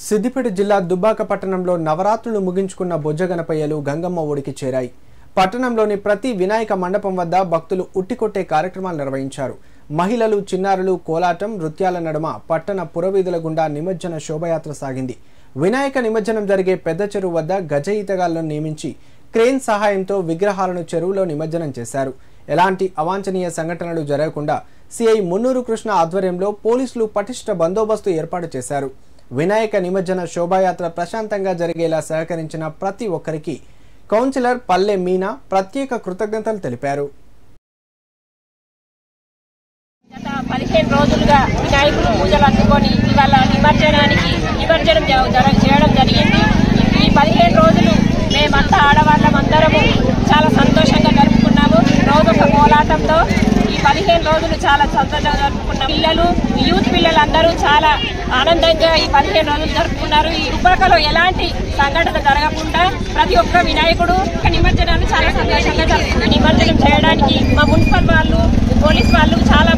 సిద్దిపేట జిల్లా దుబ్బాక పట్టణంలో నవరాత్రులు ముగించుకున్న బొజ్జగనపయ్యలు గంగమ్మ ఒడికి చేరాయి పట్టణంలోని ప్రతి వినాయక మండపం వద్ద భక్తులు ఉట్టికొట్టే కార్యక్రమాలు నిర్వహించారు మహిళలు చిన్నారులు కోలాటం నృత్యాల నడుమ పట్టణ పురవీధుల గుండా నిమజ్జన శోభయాత్ర సాగింది వినాయక నిమజ్జనం జరిగే పెద్ద చెరువు వద్ద గజ ఈతగాళ్లను నియమించి క్రేన్ సహాయంతో విగ్రహాలను చెరువులో నిమజ్జనం చేశారు ఎలాంటి అవాంఛనీయ సంఘటనలు జరగకుండా సిఐ మున్నూరు కృష్ణ ఆధ్వర్యంలో పోలీసులు పటిష్ట బందోబస్తు ఏర్పాటు చేశారు వినాయక నిమజ్జన శోభాయాత్ర ప్రశాంతంగా జరిగేలా సహకరించిన ప్రతి ఒక్కరికి కౌన్సిలర్ పల్లె మీనా ప్రత్యేక కృతజ్ఞతలు తెలిపారు గత పదిహేను రోజులుగా వినాయకుడు పూజలు అందుకొని ఇవాళ నిమజ్జనానికి నిమజ్జనం జ- జర- చేయడం జరిగింది ఈ పదిహేను రోజులు మేమంతా ఆడవాళ్ళం అందరము చాలా సంతోషంగా జరుపుకున్నాము రోజు ఒక కోలాటంతో ఈ పదిహేను రోజులు చాలా సంతోషంగా జరుపుకున్నాం పిల్లలు యూత్ పిల్లలు అందరూ చాలా ఆనందంగా ఈ పదిహేను రోజులు జరుపుకున్నారు ఈ దుబ్బాకలో ఎలాంటి సంఘటన జరగకుండా ప్రతి ఒక్క వినాయకుడు ఒక నిమజ్జనాన్ని చాలా సంతోషంగా జరుపుకున్నారు నిమజ్జనం చేయడానికి మా మున్సిపల్ వాళ్ళు పోలీస్ వాళ్ళు చాలా